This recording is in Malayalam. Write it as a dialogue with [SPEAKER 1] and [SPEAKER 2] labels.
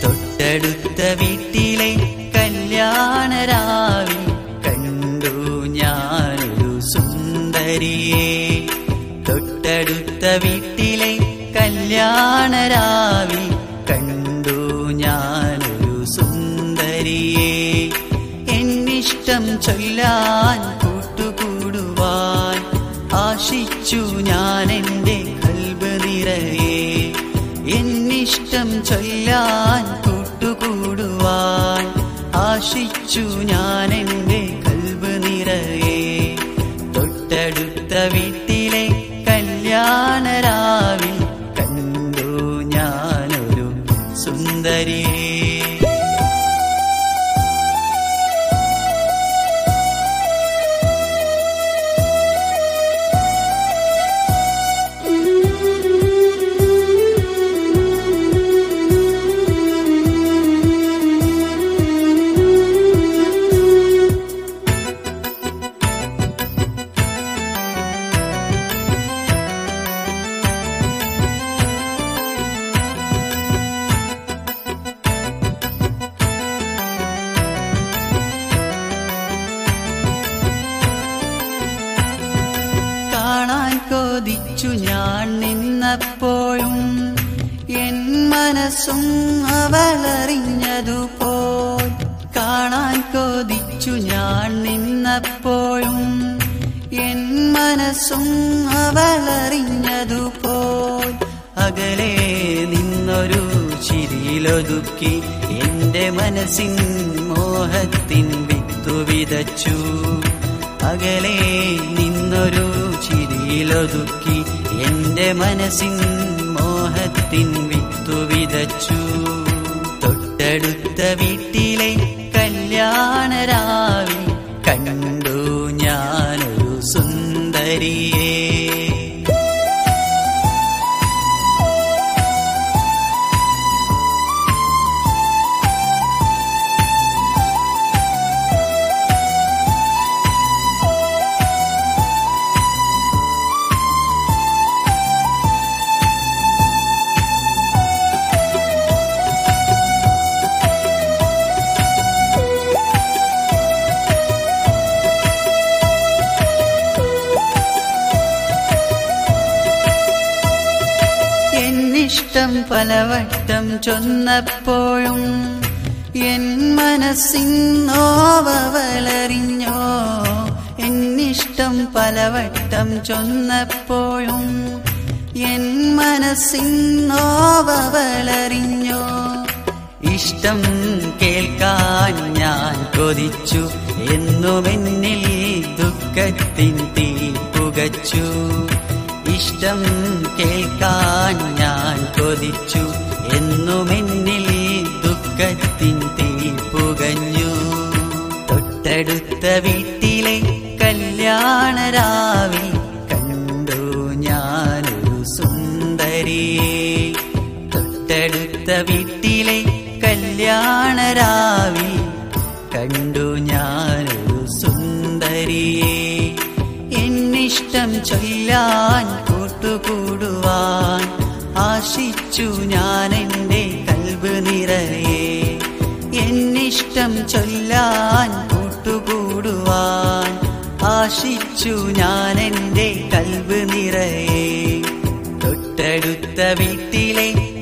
[SPEAKER 1] തൊട്ടടുത്ത വീട്ടിലെ കല്യാണരാവിൽ കണ്ടു ഞാനൊരു സുന്ദരിയെ തൊട്ടടുത്ത വീട്ടിലെ കല്യാണരാവിൽ കണ്ടു ഞാനൊരു സുന്ദരിയെ എന്നിഷ്ടം ചൊല്ലാൻ കൂട്ടുകൂടുവാൻ ആശിച്ചു ഞാൻ എൻ്റെ കൽബ് നിറയെ എന്നിഷ്ടം ചൊല്ലാൻ കൂട്ടുകൂടുവാൻ ആശിച്ചു ഞാൻ എൻ്റെ കൽബ് നിറയെ തൊട്ടടുത്ത വീട്ടിലെ കല്യാണരാവിൽ കണ്ടു ഞാനൊരു സുന്ദരിയെ കാണാൻ കൊതിച്ചു ഞാൻ നിന്നപ്പോഴും എൻ മനസ്സും അവളറിഞ്ഞതുപോൽ കാണാൻ കൊതിച്ചു ഞാൻ നിന്നപ്പോഴും എൻ മനസ്സും അവളറിഞ്ഞതുപോൽ അകലെ നിന്നൊരു ചിരിയിലൊതുക്കി എന്റെ മനസ്സിൻ മോഹത്തിൻ വിത്തു വിതച്ചു അകലെ നിന്നൊരു ചിരിയിലൊതുക്കി എന്റെ മനസ്സിൻ മോഹത്തിൻ വിത്തു വിതച്ചു തൊട്ടടുത്ത വീട്ടിലെ കല്യാണരാവിൽ കണ്ടു ഞാനൊരു സുന്ദരിയെ എന്നിഷ്ടം പലവട്ടം ചൊന്നപ്പോഴും എൻ മനസ്സിൻ നോവളറിഞ്ഞോ എന്നിഷ്ടം പലവട്ടം ചൊന്നപ്പോഴും എൻ മനസ്സിൻ നോവളറിഞ്ഞോ ഇഷ്ടം കേൾക്കാൻ ഞാൻ കൊതിച്ചു എന്നുമെന്നിൽ ദുഃഖത്തിൻ തീ പുകച്ചു ഇഷ്ടം കേൾക്കാൻ ഞാൻ കൊതിച്ചു എന്നുമെന്നിൽ ദുഃഖത്തിൻ തീ പുകഞ്ഞു തൊട്ടടുത്ത വീട്ടിലെ കല്യാണരാവിൽ കണ്ടു ഞാനൊരു സുന്ദരിയെ തൊട്ടടുത്ത വീട്ടിലെ കല്യാണരാവിൽ കണ്ടു ഞാനൊരു സുന്ദരിയെ എന്നിഷ്ടം ചൊല്ലാൻ കൂട്ടുകൂടുവാൻ ആശിച്ചു ഞാൻ എൻ്റെ കൽബ് നിറയെ എന്നിഷ്ടം ചൊല്ലാൻ കൂട്ടുകൂടുവാൻ ആശിച്ചു ഞാൻ എൻ്റെ കൽബ് നിറയെ തൊട്ടടുത്ത വീട്ടിലെ